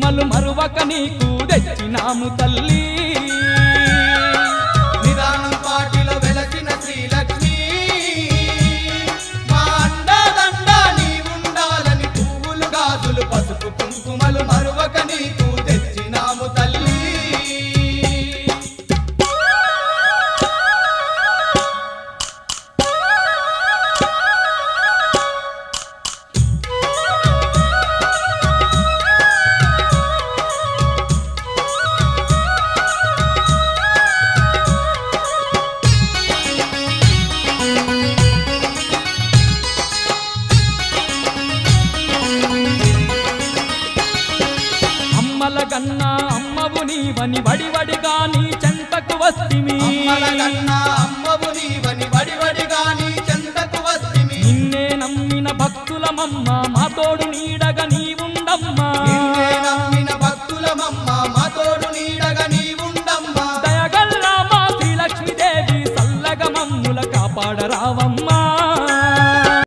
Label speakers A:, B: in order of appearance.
A: కుంకుమలు మరువక నీకు తెచ్చినాము తల్లి
B: నిదానం పాటిలో వెలసిన శ్రీలక్ష్మి మా అండదండ నీ ఉండాలని పువ్వులు గాజులు పసుపు కుంకుమలు మరువక నీకు తెచ్చినాము తల్లి
A: అమ్మల కన్నా అమ్మవు నీవని వడివడిగా నీ చెంతకు వస్తిమి
B: అమ్మల కన్నా అమ్మవు నీవని వడివడిగా నీ చెంతకు వస్తిమి
A: నిన్నే నమ్మిన భక్తులమమ్మ మా తోడు నీడగా నీవు